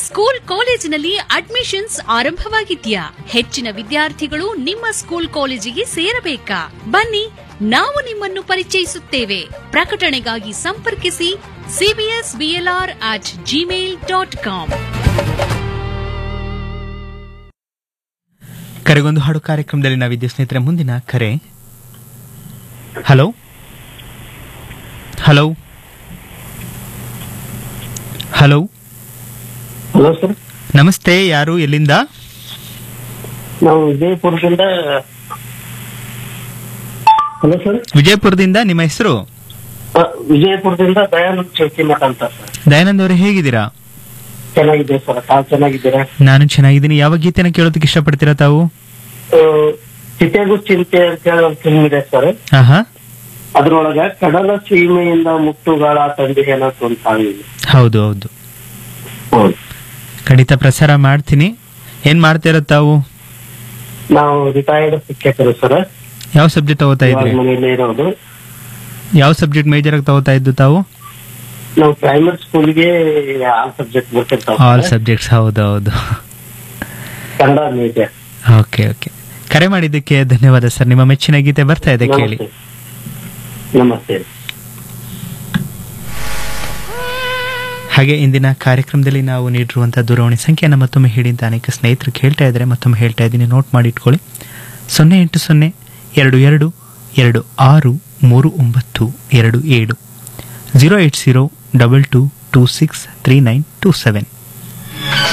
School ಕಾಲೇಜಿನಲ್ಲಿ admissions ಆರಂಭವಾಗಿದ್ಯಾ ಹೆಚ್ಚಿನ ವಿದ್ಯಾರ್ಥಿಗಳು ನಿಮ್ಮ ಸ್ಕೂಲ್ ಕಾಲೇಜಿಗೆ ಸೇರಬೇಕಾ ಬನ್ನಿ ನಾವು ನಿಮ್ಮನ್ನು ಪರಿಚಯಿಸುತ್ತೇವೆ ಪ್ರಕಟಣೆಗಾಗಿ ಸಂಪರ್ಕಿಸಿ CBS BLR at Gmail dot com ಕರೆಗೊಂದು ಹಾಡು ಕಾರ್ಯಕ್ರಮದಲ್ಲಿ ನಾವಿದ್ದೇವೆ ಸ್ನೇಹಿತರೆ ಮುಂದಿನ ಕರೆ hello hello hello hello sir ನಮಸ್ತೆ ಯಾರು ಎಲ್ಲಿಂದ ನಾವು ವಿಜಯಪುರದಿಂದ ಹಲೋ ಸರ್ ವಿಜಯಪುರದಿಂದ ನಿಮ್ಮ ಹೆಸರು ಆ, ವಿಜಯಪುರದಿಂದ ದಯಾನಂದ್ ಚೌಕಿಮಠ ಅಂತ ಸರ್ ದಯಾನಂದ್ ಅವರೇ ಹೇಗಿದ್ದೀರಾ ಚೆನ್ನಾಗಿದೆ ಸರ್ ತಾವು ಚೆನ್ನಾಗಿದ್ದೀರಾ ನಾನು ಚೆನ್ನಾಗಿದ್ದೀನಿ ಯಾವ ಗೀತೆನ ಕೇಳೋದಕ್ಕೆ ಇಷ್ಟಪಡ್ತೀರಾ ತಾವು ಆ, ಚಿತೆಗೂ ಚಿಂತೆ ಅಂತ ಹೇಳಿ ಒಂದು ಫಿಲ್ಮ್ ಇದೆ ಸರ್ ಆಹಾ ಅದ್ರೊಳಗ ಕಡಲ ಸೀಮೆಯಿಂದ ಮುಟ್ಟುಗಾಳ ತಂದಿಗೆ ಅನ್ನೋದು ಒಂದು ಸಾಂಗ್ ಇದೆ ಹೌದು ಹೌದು ಹೌದು. ಖಂಡಿತ ಪ್ರಸಾರ ಮಾಡ್ತೀನಿ ಏನ್ ಮಾಡ್ತೀರಾ ತಾವು ನಾವು ರಿಟೈರ್ಡ್ ಶಿಕ್ಷಕರು ಸರ್ ಯಾವ ಸಬ್ಜೆಕ್ಟ್ ತಗೋತಾ ಇವಾಗ ಇದ್ರಿ ಮನೆಯಲ್ಲೇ ಇರೋದು ಯಾವ ಸಬ್ಜೆಕ್ಟ್ ಮೇಜರ್ ಆಗಿ ತಗೋತಾ ಇದ್ದು ತಾವು ನಾವು ಪ್ರೈಮರಿ ಸ್ಕೂಲ್ಗೆ ಆಲ್ ಸಬ್ಜೆಕ್ಟ್ ಆಲ್ ಬರ್ತಿರ್ತಾವ ಸಬ್ಜೆಕ್ಟ್ಸ್ ಹೌದು ಹೌದು ಕನ್ನಡ ಮೇಜರ್ ಓಕೆ ಓಕೆ ಕರೆ ಮಾಡಿದ್ದಕ್ಕೆ ಧನ್ಯವಾದ ಸರ್ ನಿಮ್ಮ ಮೆಚ್ಚಿನ ಗೀತೆ ಬರ್ತಾ ಇದೆ ಕೇಳಿ ನಮಸ್ತೆ ನಮಸ್ತೆ ಹಾಗೆ ಇಂದಿನ ಕಾರ್ಯಕ್ರಮದಲ್ಲಿ ನಾವು ನೀಡಿರುವಂತಹ ದೂರವಾಣಿ ಸಂಖ್ಯೆಯನ್ನು ಮತ್ತೊಮ್ಮೆ ಹೇಳಿ ಅಂತ ಅನೇಕ ಸ್ನೇಹಿತರು ಕೇಳ್ತಾ ಇದ್ದಾರೆ ಮತ್ತೊಮ್ಮೆ ಹೇಳ್ತಾ ಇದ್ದೀನಿ ನೋಟ್ ಮಾಡಿ ಇಟ್ಕೊಳ್ಳಿ ಸೊನ್ನೆ ಎಂಟು ಸೊನ್ನೆ ಎರಡು ಎರಡು ಎರಡು ಆರು ಮೂರು ಒಂಬತ್ತು ಎರಡು ಏಳು zero eight zero double two two six three nine two seven